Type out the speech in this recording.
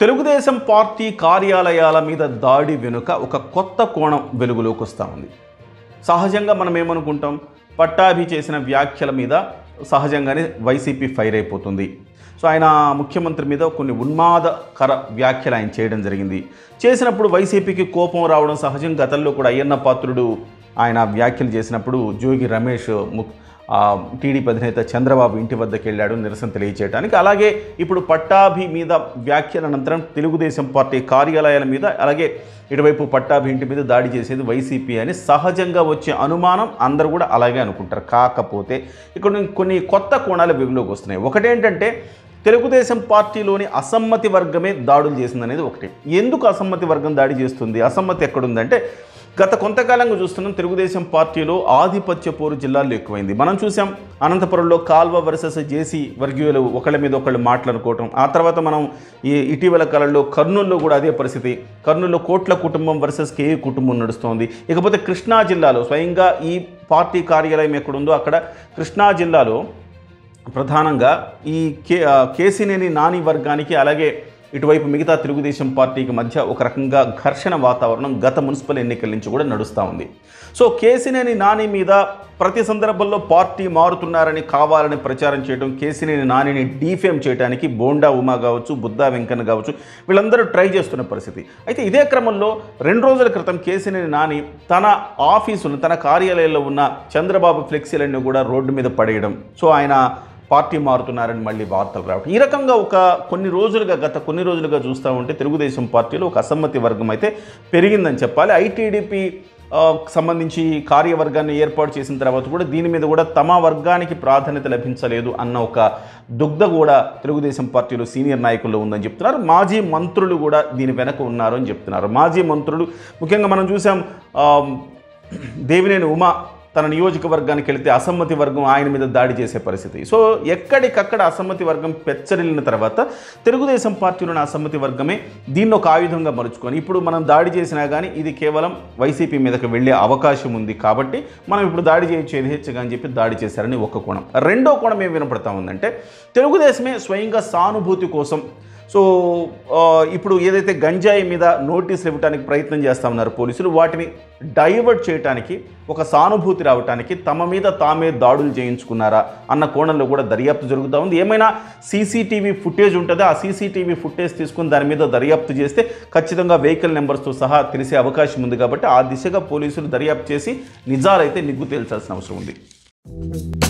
Telugu Desam party కార్యాలయాల మీద దాడి వెనుక ఒక కొత్త కోణం వెలుగులోకి వస్తూ ఉంది సహజంగా మనం ఏమనుకుంటాం పట్టాభి చేసిన వ్యాఖ్యల మీద సహజంగానే వైసీపీ ఫైర్ అయిపోతుంది సో ఆయన ముఖ్యమంత్రి మీద కొన్ని ఉన్మాదకర వ్యాఖ్యలు ఆయన చేయడం జరిగింది చేసినప్పుడు వైసీపీకి కోపం రావడం సహజం గతంలో కూడా అయ్యన్న పాత్రుడు ఆయన వ్యాఖ్యలు చేసినప్పుడు జోగి రమేష్ ముక్ ఆ, టీడీపీ అధినేత చంద్రబాబు ఇంటి వద్దకు వెళ్ళాడు నిరసన తెలియజేయడానికి అలాగే ఇప్పుడు పట్టాభి మీద వ్యాఖ్యల అనంతరం తెలుగుదేశం పార్టీ కార్యాలయాల మీద అలాగే ఇటువైపు పట్టాభి ఇంటి మీద దాడి చేసేది వైసీపీ అని సహజంగా వచ్చే అనుమానం అందరూ కూడా అలాగే అనుకుంటారు కాకపోతే ఇక్కడ కొన్ని కొత్త కోణాలు వెలుగులోకి వస్తున్నాయి ఒకటేంటంటే తెలుగుదేశం పార్టీలోని అసమ్మతి వర్గమే దాడులు చేసిందనేది ఒకటి ఎందుకు అసమ్మతి వర్గం దాడి చేస్తుంది అసమ్మతి ఎక్కడుందంటే గత కొంతకాలంగా చూస్తున్నాం తెలుగుదేశం పార్టీలో ఆధిపత్య పోరు జిల్లాల్లో ఎక్కువైంది మనం చూసాం అనంతపురంలో కాల్వ వర్సెస్ జేసీ వర్గీయులు ఒకళ్ళ మీద ఒకళ్ళు మాట్లాడుకోవటం ఆ తర్వాత మనం ఈ ఇటీవల కాలంలో కర్నూలులో కూడా అదే పరిస్థితి కర్నూలులో కోట్ల కుటుంబం వర్సెస్ కేయూ కుటుంబం నడుస్తోంది ఇకపోతే కృష్ణా జిల్లాలో స్వయంగా ఈ పార్టీ కార్యాలయం ఎక్కడుందో అక్కడ కృష్ణా జిల్లాలో ప్రధానంగా ఈ కే ఆ, కేసినేని నాని వర్గానికి అలాగే ఇటువైపు మిగతా తెలుగుదేశం పార్టీకి మధ్య ఒక రకంగా ఘర్షణ వాతావరణం గత మున్సిపల్ ఎన్నికల నుంచి కూడా నడుస్తూ ఉంది సో కేసినేని నాని మీద ప్రతి సందర్భంలో పార్టీ మారుతున్నారని కావాలని ప్రచారం చేయడం కేసినేని నానిని డీఫేమ్ చేయడానికి బోండా ఉమా కావచ్చు బుద్ధా వెంకన్న కావచ్చు వీళ్ళందరూ ట్రై చేస్తున్న పరిస్థితి అయితే ఇదే క్రమంలో రెండు రోజుల క్రితం కేసినేని నాని తన ఆఫీసును తన కార్యాలయంలో ఉన్న చంద్రబాబు ఫ్లెక్సీలన్నీ కూడా రోడ్డు మీద పడేయడం సో ఆయన పార్టీ మారుతున్నారని మళ్ళీ వార్తలు రావడం ఈ రకంగా ఒక కొన్ని రోజులుగా గత కొన్ని రోజులుగా చూస్తూ ఉంటే తెలుగుదేశం పార్టీలో ఒక అసమ్మతి వర్గం అయితే పెరిగిందని చెప్పాలి ఐటీడీపీ ఆ, సంబంధించి కార్యవర్గాన్ని ఏర్పాటు చేసిన తర్వాత కూడా దీని మీద కూడా తమ వర్గానికి ప్రాధాన్యత లభించలేదు అన్న ఒక దుగ్ధ కూడా తెలుగుదేశం పార్టీలో సీనియర్ నాయకుల్లో ఉందని చెప్తున్నారు మాజీ మంత్రులు కూడా దీని వెనక ఉన్నారు అని చెప్తున్నారు మాజీ మంత్రులు ముఖ్యంగా మనం చూసాం ఆ, దేవినేని ఉమా తన నియోజకవర్గానికి వెళితే అసమ్మతి వర్గం ఆయన మీద దాడి చేసే పరిస్థితి సో ఎక్కడికక్కడ అసమ్మతి వర్గం పెచ్చరిల్లిన తర్వాత తెలుగుదేశం పార్టీలోని అసమ్మతి వర్గమే దీన్ని ఒక ఆయుధంగా మలుచుకొని ఇప్పుడు మనం దాడి చేసినా కానీ ఇది కేవలం వైసీపీ మీదకి వెళ్ళే అవకాశం ఉంది కాబట్టి మనం ఇప్పుడు దాడి చేయొచ్చు యథేచ్ఛగా అని చెప్పి దాడి చేశారని ఒక కోణం రెండో కోణం ఏం వినపడతా ఉందంటే తెలుగుదేశమే స్వయంగా సానుభూతి కోసం సో ఆ, ఇప్పుడు ఏదైతే గంజాయి మీద నోటీసులు ఇవ్వడానికి ప్రయత్నం చేస్తా ఉన్నారు పోలీసులు వాటిని డైవర్ట్ చేయడానికి ఒక సానుభూతి రావడానికి తమ మీద తామే దాడులు చేయించుకున్నారా అన్న కోణంలో కూడా దర్యాప్తు జరుగుతూ ఉంది ఏమైనా సీసీటీవీ ఫుటేజ్ ఉంటుందా ఆ సీసీటీవీ ఫుటేజ్ తీసుకుని దాని మీద దర్యాప్తు చేస్తే ఖచ్చితంగా వెహికల్ నెంబర్స్తో సహా తెలిసే అవకాశం ఉంది కాబట్టి ఆ దిశగా పోలీసులు దర్యాప్తు చేసి నిజాలైతే నిగ్గు తేల్చాల్సిన అవసరం ఉంది